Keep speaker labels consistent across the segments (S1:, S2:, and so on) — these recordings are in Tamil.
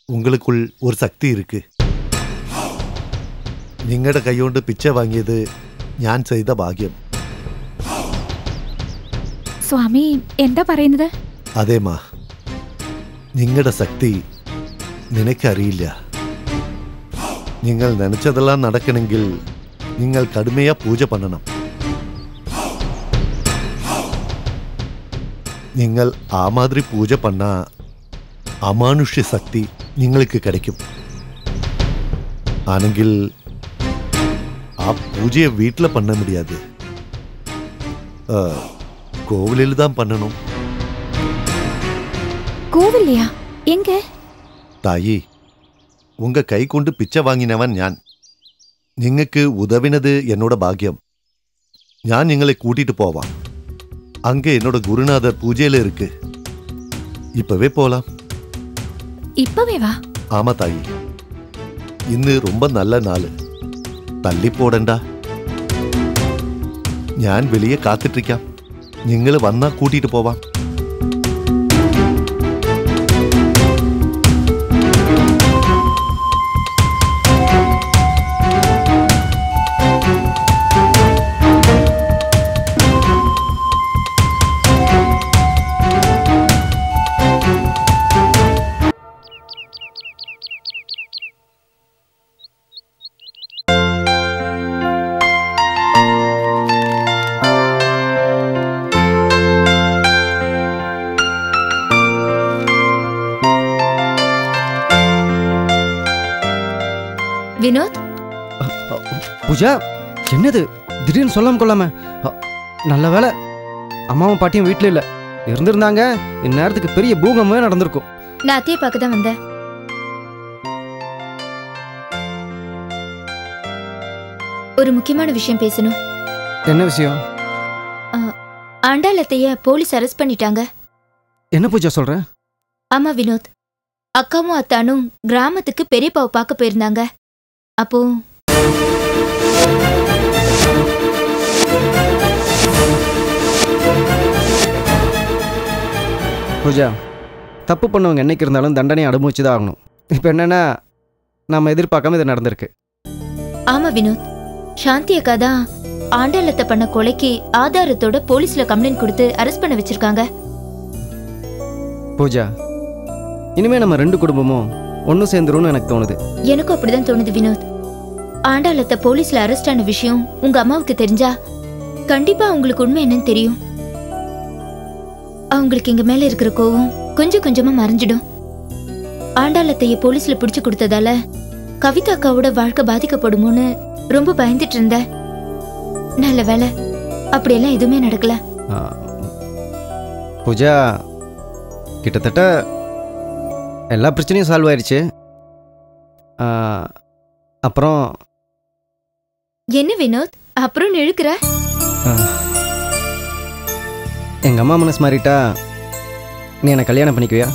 S1: உங்களுக்குள் ஒரு சக்தி இருக்கு നിങ്ങളുടെ കൈകൊണ്ട് പിച്ച വാങ്ങിയത് ഞാൻ ചെയ്ത ഭാഗ്യം
S2: സ്വാമി എന്താ പറയുന്നത്
S1: അതേമാ നിങ്ങളുടെ ശക്തി നിനക്കറിയില്ല നിങ്ങൾ നനച്ചതെല്ലാം നടക്കണമെങ്കിൽ നിങ്ങൾ കടുമയാ പൂജ പണ്ണണം നിങ്ങൾ ആ മാതിരി പൂജ പണ്ണ അമാനുഷ്യ ശക്തി നിങ്ങൾക്ക് கிடைக்கும் ആണെങ്കിൽ ആ பூஜையை வீட்டில் பண்ண முடியாது கோவிலில் தான் பண்ணணும்
S2: கோவில்லையா எங்க
S1: തായി ഉങ്ക കൈ കൊണ്ട് പിച്ച വാങ്ങിനവൻ ഞാൻ നിങ്ങൾക്ക് ഉദവിനത് എന്നോட ഭാഗ്യം ഞാൻ നിങ്ങളെ കൂട്ടിട്ട് പോവാം அங்க என்னோட குருநாதர் பூஜையில இருக்கு இப்பவே போலாம்
S2: இப்பவே வா
S1: ஆமா தாயி ഇന്ന് ரொம்ப நல்ல നാള് തല്ലി പോടണ്ട ഞാൻ വെളിയെ കാത്തിട്ടിരിക്കാം നിങ്ങൾ വന്നാ കൂട്ടിയിട്ട് പോവാം
S2: வினோத்
S3: பூஜா என்னது திடீர்னு சொல்லாம கொள்ளாம அ, நல்ல வேலை அம்மாவும் பாட்டியும் வீட்டில் இல்லை இருந்திருந்தாங்க இந்நேரத்துக்கு பெரிய பூகமே நடந்திருக்கும்
S2: நான் அத்தையை பார்க்க தான் வந்தேன் ஒரு முக்கியமான விஷயம் பேசணும்
S3: என்ன விஷயம்
S2: ஆண்டாளத்தைய போலீஸ் அரெஸ்ட் பண்ணிட்டாங்க
S3: என்ன பூஜா சொல்ற
S2: ஆமா வினோத் அக்காவும் அத்தானும் கிராமத்துக்கு பெரியப்பாவை பார்க்க போயிருந்தாங்க அப்போ
S3: பூஜா தப்பு பண்ணவங்க என்னைக்கு இருந்தாலும் தண்டனை அனுபவிச்சு தான் ஆகணும் இப்போ என்னன்னா நம்ம எதிர்பார்க்காம இது நடந்திருக்கு
S2: ஆமா வினோத் சாந்தி அக்கா தான் ஆண்டாளத்தை பண்ண கொலைக்கு ஆதாரத்தோட போலீஸ்ல கம்ப்ளைண்ட் கொடுத்து அரெஸ்ட் பண்ண வச்சிருக்காங்க
S3: பூஜா இனிமே நம்ம ரெண்டு குடும்பமும் ஒன்று சேர்ந்துரும்னு எனக்கு தோணுது
S2: எனக்கும் அப்படிதான் தோணுது வினோத் ஆண்டாளத்தை போலீஸ்ல அரெஸ்ட் ஆன விஷயம் உங்க அம்மாவுக்கு தெரிஞ்சா கண்டிப்பா அவங்களுக்கு உண்மை என்னன்னு தெரியும் அவங்களுக்கு எங்க மேல இருக்கிற கோவம் கொஞ்சம் கொஞ்சமா மறைஞ்சிடும் ஆண்டாளத்தைய போலீஸ்ல பிடிச்சு கொடுத்ததால கவிதா அக்காவோட வாழ்க்கை பாதிக்கப்படுமோன்னு ரொம்ப பயந்துட்டு இருந்தேன் நல்ல வேலை அப்படியெல்லாம் எதுவுமே நடக்கல
S3: ஆ, பூஜா கிட்டத்தட்ட எல்லா பிரச்சனையும் சால்வ் ஆயிடுச்சு ஆ, அப்புறம்
S2: என்ன வினோத் அப்புறம் இழுக்கிற
S3: எங்கள் அம்மா மனசு மாறிட்டா நீ என்னை கல்யாணம் பண்ணிக்குவியா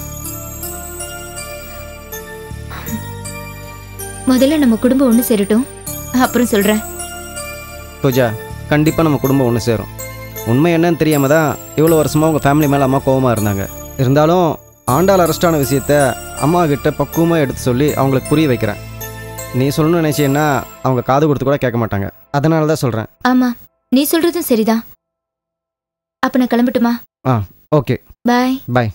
S2: முதல்ல நம்ம குடும்பம் ஒண்ணு சேரட்டும் அப்புறம் சொல்றேன்
S3: பூஜா கண்டிப்பாக நம்ம குடும்பம் ஒன்று சேரும் உண்மை என்னன்னு தெரியாம தான் இவ்வளோ வருஷமாக உங்கள் ஃபேமிலி மேலே அம்மா கோவமாக இருந்தாங்க இருந்தாலும் ஆண்டாள் அரெஸ்டான விஷயத்த அம்மா கிட்ட பக்குவமாக எடுத்து சொல்லி அவங்களுக்கு புரிய வைக்கிறேன் நீ சொல்லணும்னு நினச்சேன்னா அவங்க காது கொடுத்து கூட கேட்க மாட்டாங்க அதனால தான் சொல்கிறேன்
S2: ஆமா நீ சொல்றதும் சரிதான் அப்ப நான் கிளம்பட்டுமா
S3: ஓகே
S2: பாய்
S3: பாய்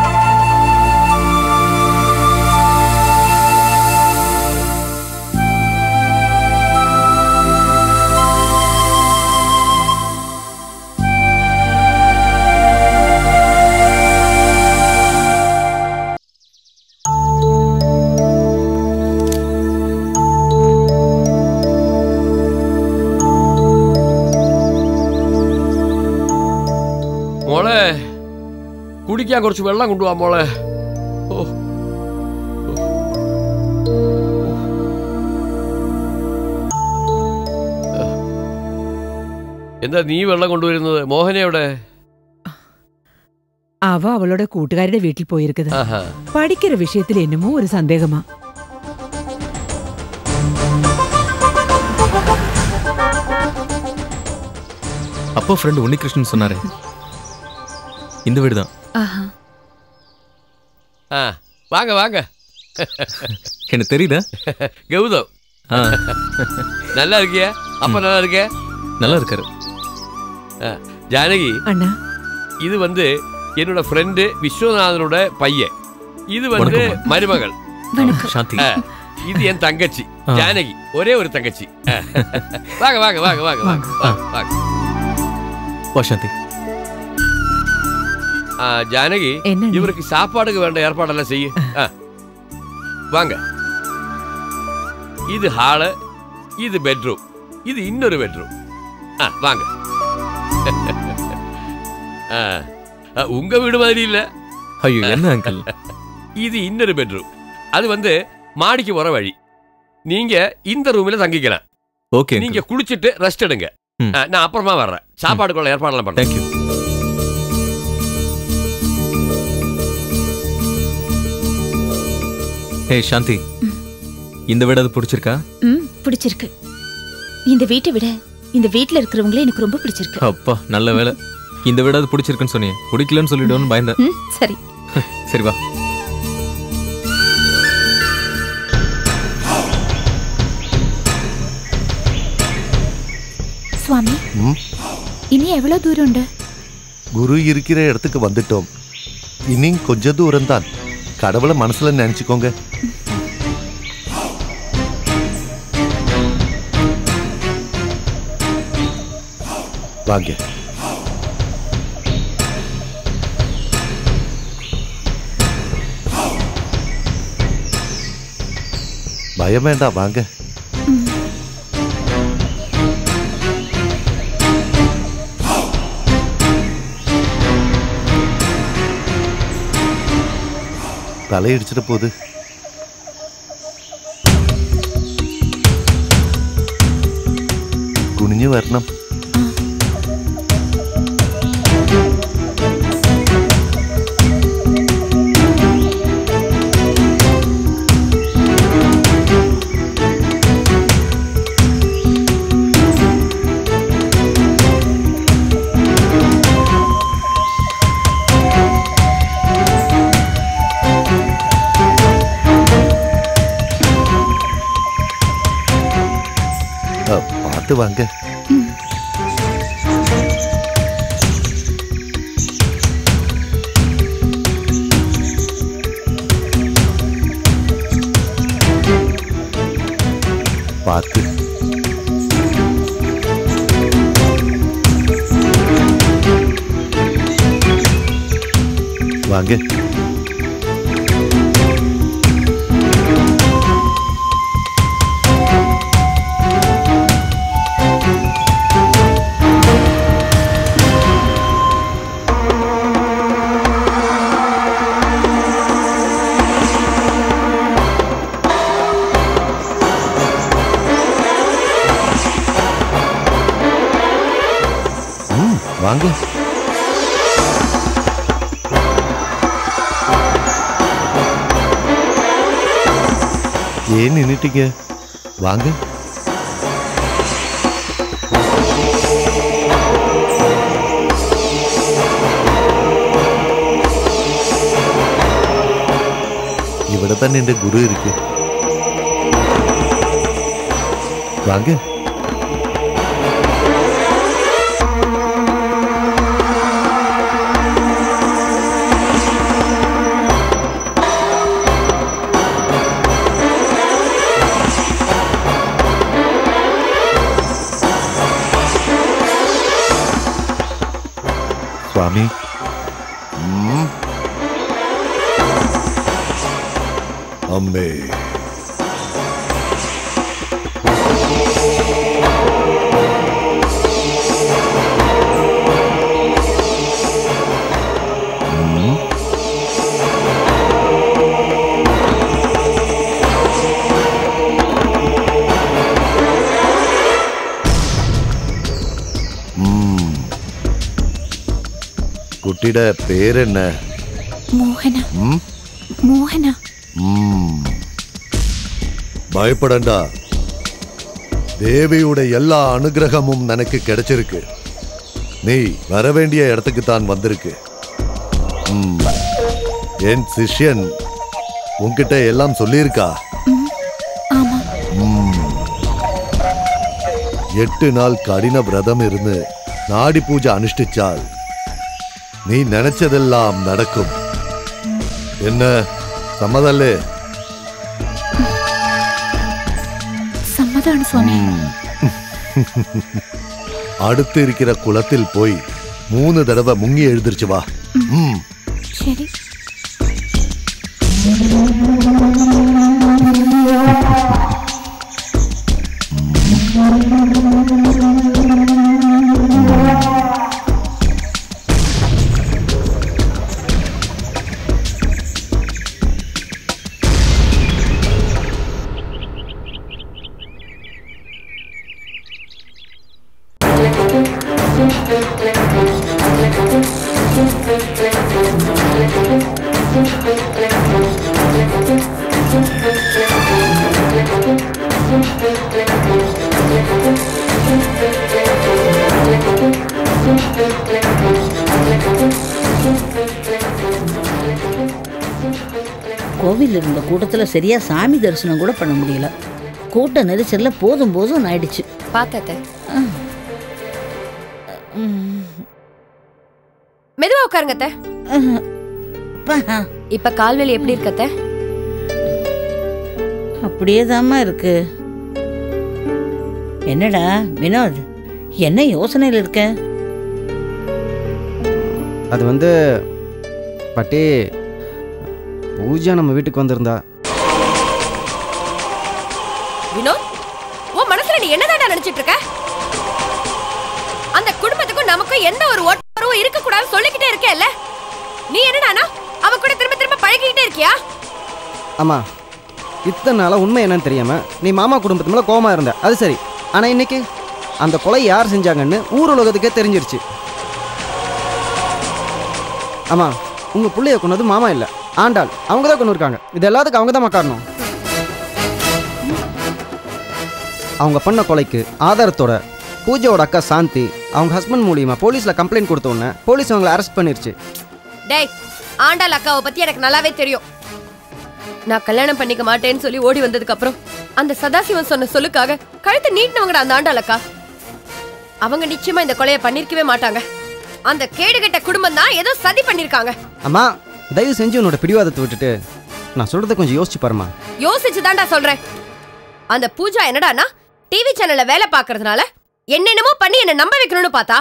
S4: മോളെ കുടിക്കാൻ കുറച്ച് വെള്ളം കൊണ്ടുപോവാ മോളെ ഓ എന്താ നീ വെള്ളം കൊണ്ടുവരുന്നത് മോഹനെ എവിടെ
S5: அவ அவளோட கூட்டுக்காரிட வீட்டில் போயிருக்குது
S4: ആഹാ
S5: படிக்கிற விஷயத்துல என்னமோ ஒரு சந்தேகமா
S6: அப்பா ஃப்ரெண்டு உன்னிகிருஷ்ணன் சொன்னாரு இந்த வீடு தான்
S2: ஆஹா
S4: ஆ வாங்க வாங்க
S6: எனக்கு தெரியுதா
S4: கௌதம்
S6: ஆ
S4: நல்லா இருக்கியா அப்ப நல்லா இருக்கியா
S6: நல்லா இருக்காரு
S4: ஜானகி
S5: அண்ணா
S4: இது வந்து என்னோட ஃப்ரெண்டு விஸ்வநாதனோட பையன் இது வந்து
S6: வணக்கம்மா.
S4: மருமகள்
S6: சாந்தி
S4: ஆ, இது என் தங்கச்சி
S6: ஆ.
S4: ஜானகி ஒரே ஒரு தங்கச்சி ஆ. வாங்க வாங்க வாங்க வாங்க வாங்க வாங்க, வாங்க
S6: வா சாந்தி
S4: ஆ, ஜானகி
S5: என்ன அண்ணே?
S4: இவருக்கு சாப்பாடுக்கு வேண்ட ஏற்பாடெல்லாம் செய்யு ஆ. வாங்க இது ஹாலு இது பெட்ரூம் இது இன்னொரு பெட்ரூம் ஆ வாங்க ஆ, ஆ, உங்க வீடு மாதிரி இல்ல
S6: ஐயோ என்ன அங்கிள்
S4: இது இன்னொரு பெட்ரூம் அது வந்து மாடிக்கு வர வழி நீங்க இந்த ரூம்ல தங்கிக்கலாம்
S6: ஓகே
S4: நீங்க குளிச்சிட்டு ரெஸ்ட் எடுங்க
S6: ம்.
S4: ஆ, நான் அப்புறமா வர்றேன் சாப்பாடுக்குள்ள ஏற்பாடெல்லாம் பண்றேன்
S6: தேங்க்யூ ஹே சாந்தி இந்த வீடு அது பிடிச்சிருக்கா
S7: ம் பிடிச்சிருக்கு இந்த வீட்டை விட இந்த வீட்ல இருக்கிறவங்களே எனக்கு ரொம்ப பிடிச்சிருக்கு
S6: அப்பா நல்ல வேலை இந்த வீடு அது பிடிச்சிருக்குன்னு சொன்னீங்க பிடிக்கலன்னு சொல்லிடுவோன்னு பயந்தேன்
S7: ம் சரி
S6: சரி வா
S7: சுவாமி
S1: ம்
S7: இனி எவ்வளவு தூரம் உண்டு
S1: குரு இருக்கிற இடத்துக்கு வந்துட்டோம் இனி கொஞ்ச தூரம் தான் கடவுளை மனசுல நினைச்சுக்கோங்க வாங்க பயம் வேண்டாம் வாங்க தலையிடிச்சிட போகுது കുനിഞ്ഞു വരണം அ, பார்த்து வாங்க பார்த்து வாங்க ம் வாங்க ஏன் நின்னுட்டீங்க வாங்க ഇവിടെ തന്നെ എന്റെ ഗുരു ഇരിക്കും വാങ്ങ സ്വാമി ഉം. അമ്മേ ഉം. ഉം. കുട്ടിയുടെ പേരെന്നെ
S7: மோகனா
S1: ഉം?
S7: மோகனா
S1: ഉം. பயப்படണ്ട தேவியோட எல்லா அனுகிரகமும் எனக்கு கிடைச்சிருக்கு நீ வர வேண்டிய இடத்துக்கு தான் வந்திருக்கு ம். என் சிஷ்யன் உன்கிட்ட எல்லாம் சொல்லியிருக்கா
S7: ஆமா
S1: ம். எட்டு நாள் கடின விரதம் இருந்து நாடி பூஜை அனுஷ்டிச்சால் நீ நினைச்சதெல்லாம் நடக்கும் என்ன சம்மதல்லே
S7: சம்மதம் சுவாமி
S1: அடுத்து இருக்கிற குளத்தில் போய் மூணு தடவை முங்கி எழுந்திருச்சு வா ம்
S7: சரி
S8: கோவில் இருந்த கூட்டத்துல சரியா சாமி தரிசனம் கூட பண்ண முடியல கூட்ட நெரிசல்ல போதும் போதும் ஆயிடுச்சு
S9: பார்த்தத மெதுவா உட்காருங்க அத்தை.
S8: அப்பா,
S9: இப்ப கால்வலி எப்படி இருக்கத்த
S8: அப்படியே இருக்கு என்னடா வினோத் என்ன யோசனையில் இருக்க
S3: அது வந்து பாட்டி பூஜா நம்ம வீட்டுக்கு வந்திருந்தா
S9: வினோத் உன் மனசுல நீ என்னதாடா நினைச்சிட்டு இருக்க அந்த குடும்பத்துக்கும் நமக்கும் எந்த ஒரு ஒட்டரும் இருக்க கூடாது சொல்லிக்கிட்டே இருக்கேல்ல நீ என்னடானா அவ கூட திரும்ப திரும்ப பழகிக்கிட்டே இருக்கியா
S3: ஆமா இத்தனை நாளாக உண்மை என்னன்னு தெரியாம நீ மாமா குடும்பத்து மேலே கோவமா இருந்த அது சரி ஆனா இன்னைக்கு அந்த கொலை யார் செஞ்சாங்கன்னு ஊர் உலகத்துக்கே தெரிஞ்சிருச்சு ஆமா உங்க புள்ளைய கொண்டது மாமா இல்ல ஆண்டாள் அவங்க தான் கொண்டு இருக்காங்க இது எல்லாத்துக்கும் அவங்க தான் காரணம் அவங்க பண்ண கொலைக்கு ஆதாரத்தோட பூஜையோட அக்கா சாந்தி அவங்க ஹஸ்பண்ட் மூலியமா போலீஸ்ல கம்ப்ளைண்ட் கொடுத்த உடனே போலீஸ் அவங்களை அரெஸ்ட் பண்ணிருச்சு
S9: டேய் ஆண்டாள் அக்காவை பத்தி எனக்கு நல்லாவே தெரியும் நான் கல்யாணம் பண்ணிக்க மாட்டேன்னு சொல்லி ஓடி வந்ததுக்கு அப்புறம் அந்த சதாசிவன் சொன்ன சொல்லுக்காக கழுத்தை நீட்டினவங்கடா அந்த ஆண்டாள் அக்கா அவங்க நிச்சயமா இந்த கொலையை பண்ணிருக்கவே மாட்டாங்க அந்த கேடுகெட்ட குடும்பம் தான் ஏதோ சதி பண்ணிருக்காங்க
S3: அம்மா தயவு செஞ்சு உன்னோட பிடிவாதத்தை விட்டுட்டு நான் சொல்றதை கொஞ்சம் யோசிச்சு பாருமா
S9: யோசிச்சு தான்டா சொல்றேன் அந்த பூஜா என்னடானா டிவி சேனல்ல வேலை பார்க்கறதுனால என்னென்னமோ பண்ணி என்ன நம்ப வைக்கணும்னு பார்த்தா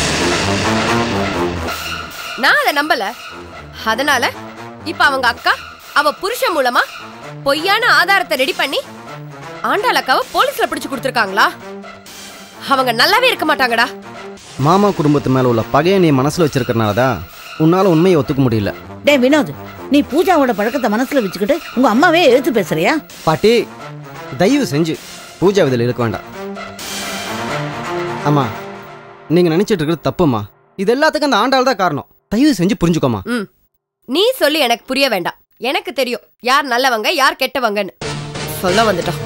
S9: நான் அதை நம்பல அதனால இப்ப அவங்க அக்கா அவ புருஷன் மூலமா பொய்யான ஆதாரத்தை ரெடி பண்ணி ஆண்டாள் அக்காவை போலீஸ்ல பிடிச்சு கொடுத்துருக்காங்களா அவங்க நல்லாவே இருக்க மாட்டாங்கடா
S3: மாமா குடும்பத்து மேல உள்ள பகையை நீ மனசுல வச்சிருக்கறனால தான் உன்னால உண்மையை ஒத்துக்க முடியல
S8: டே வினோத் நீ பூஜாவோட பழக்கத்தை மனசுல வச்சுக்கிட்டு உங்க அம்மாவே எழுத்து பேசுறியா
S3: பாட்டி தயவு செஞ்சு பூஜா இதில் இருக்க வேண்டாம் ஆமா நீங்க நினைச்சிட்டு இருக்கிறது தப்புமா இது எல்லாத்துக்கும் அந்த ஆண்டாள் தான் காரணம் தயவு செஞ்சு புரிஞ்சுக்கோமா
S9: ம் நீ சொல்லி எனக்கு புரிய வேண்டாம் எனக்கு தெரியும் யார் நல்லவங்க யார் கெட்டவங்கன்னு சொல்ல வந்துட்டோம்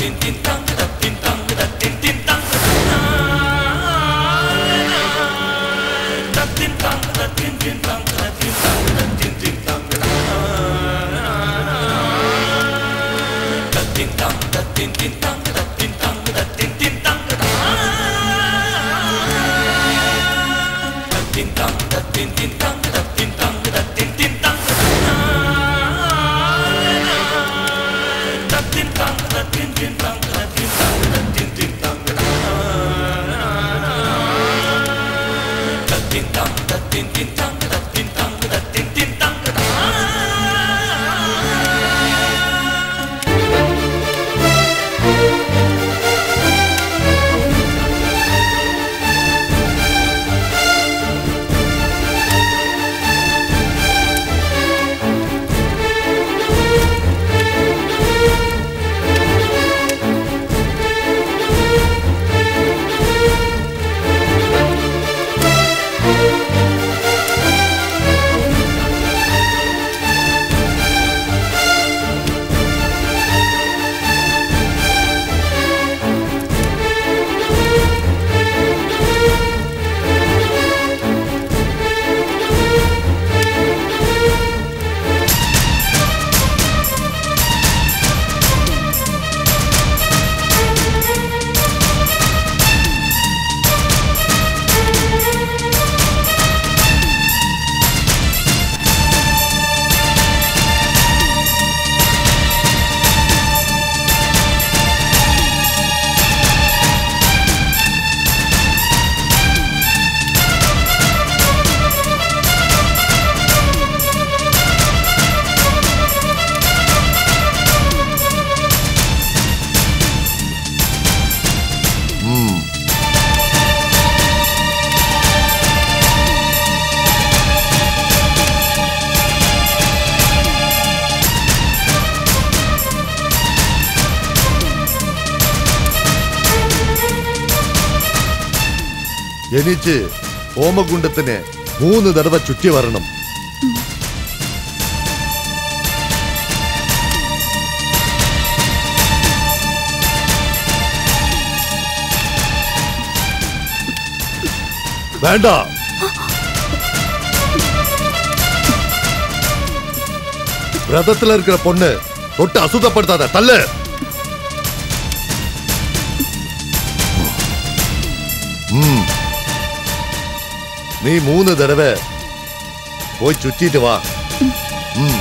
S1: ம் എനിക്ക് ഹോമകുണ്ടത്തിന് മൂന്ന് തടവ ചുറ്റി വരണം വേണ്ട വ്രതத்துல இருக்கிற பொண்ணு தொட்டு அசுத்தப்படுத்தாத தள்ளு ம். நீ மூணு தடவை போய் சுத்திட்டு வா ம்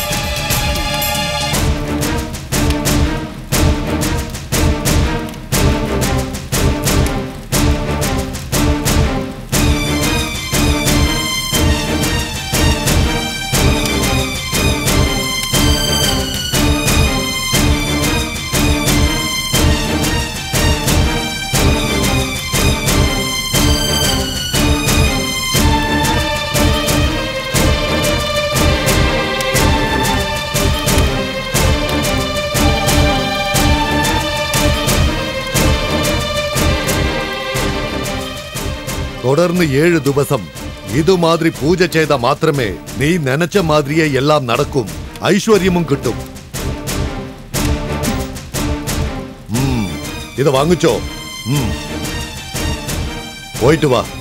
S1: தொடர்ந்து ஏழு ദിവസം இது மாதிரி பூஜை செய்த மாத்திரமே நீ நினைச்ச மாதிரியே எல்லாம் நடக்கும் ஐஸ்வர்யமும் கிட்டும் ம் இத வாங்குச்சோ ம் போயிட்டு வா